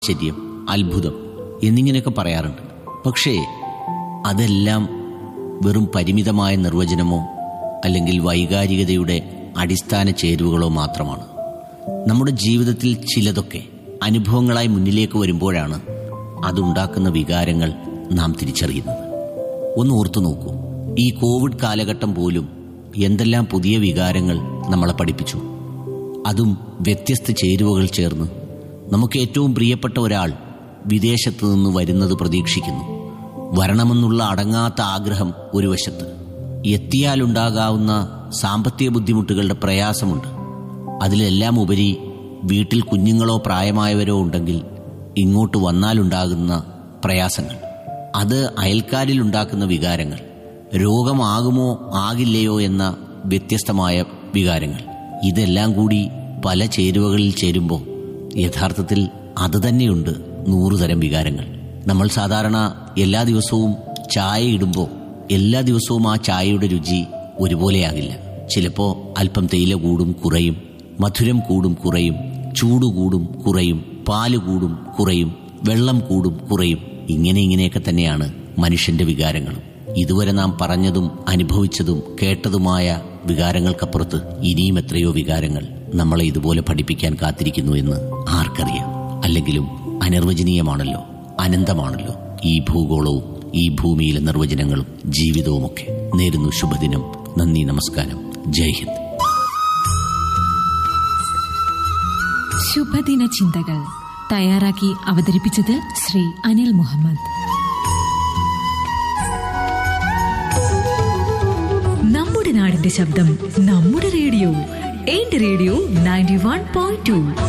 ആശ്ചര്യം അത്ഭുതം എന്നിങ്ങനെയൊക്കെ പറയാറുണ്ട് പക്ഷേ അതെല്ലാം വെറും പരിമിതമായ നിർവചനമോ അല്ലെങ്കിൽ വൈകാരികതയുടെ അടിസ്ഥാന ചേരുവകളോ മാത്രമാണ് നമ്മുടെ ജീവിതത്തിൽ ചിലതൊക്കെ അനുഭവങ്ങളായി മുന്നിലേക്ക് വരുമ്പോഴാണ് അതുണ്ടാക്കുന്ന വികാരങ്ങൾ നാം തിരിച്ചറിയുന്നത് ഒന്ന് ഓർത്തു നോക്കൂ ഈ കോവിഡ് കാലഘട്ടം പോലും എന്തെല്ലാം പുതിയ വികാരങ്ങൾ നമ്മളെ പഠിപ്പിച്ചു അതും വ്യത്യസ്ത ചേരുവകൾ ചേർന്ന് നമുക്ക് ഏറ്റവും പ്രിയപ്പെട്ട ഒരാൾ വിദേശത്ത് നിന്ന് വരുന്നത് പ്രതീക്ഷിക്കുന്നു വരണമെന്നുള്ള അടങ്ങാത്ത ആഗ്രഹം ഒരു വശത്ത് എത്തിയാലുണ്ടാകാവുന്ന സാമ്പത്തിക ബുദ്ധിമുട്ടുകളുടെ പ്രയാസമുണ്ട് അതിലെല്ലാം ഉപരി വീട്ടിൽ കുഞ്ഞുങ്ങളോ പ്രായമായവരോ ഉണ്ടെങ്കിൽ ഇങ്ങോട്ട് വന്നാലുണ്ടാകുന്ന പ്രയാസങ്ങൾ അത് അയൽക്കാരിൽ ഉണ്ടാക്കുന്ന വികാരങ്ങൾ രോഗമാകുമോ ആകില്ലയോ എന്ന വ്യത്യസ്തമായ വികാരങ്ങൾ ഇതെല്ലാം കൂടി പല ചേരുവകളിൽ ചേരുമ്പോൾ യഥാർത്ഥത്തിൽ അത് തന്നെയുണ്ട് നൂറുതരം വികാരങ്ങൾ നമ്മൾ സാധാരണ എല്ലാ ദിവസവും ചായ ഇടുമ്പോൾ എല്ലാ ദിവസവും ആ ചായയുടെ രുചി ഒരുപോലെയാകില്ല ചിലപ്പോൾ അല്പം തേയില കൂടും കുറയും മധുരം കൂടും കുറയും ചൂട് കൂടും കുറയും പാല് കൂടും കുറയും വെള്ളം കൂടും കുറയും ഇങ്ങനെ ഇങ്ങനെയൊക്കെ തന്നെയാണ് മനുഷ്യന്റെ വികാരങ്ങളും ഇതുവരെ നാം പറഞ്ഞതും അനുഭവിച്ചതും കേട്ടതുമായ വികാരങ്ങൾക്കപ്പുറത്ത് ഇനിയും എത്രയോ വികാരങ്ങൾ നമ്മളെ ഇതുപോലെ പഠിപ്പിക്കാൻ കാത്തിരിക്കുന്നു എന്ന് ആർക്കറിയാം അല്ലെങ്കിലും അനിർവചനീയമാണല്ലോ അനന്തമാണല്ലോ ഈ ഭൂഗോളവും ഈ ഭൂമിയിലെ നിർവചനങ്ങളും ജീവിതവുമൊക്കെ നേരുന്നു ശുഭദിനം നന്ദി നമസ്കാരം ജയ് ഹിന്ദ് ശുഭദിന ചിന്തകൾ തയ്യാറാക്കി അവതരിപ്പിച്ചത് ശ്രീ അനിൽ മുഹമ്മദ് നമ്മുടെ നാടിന്റെ ശബ്ദം നമ്മുടെ റേഡിയോ എന്റെ radio ninety one point to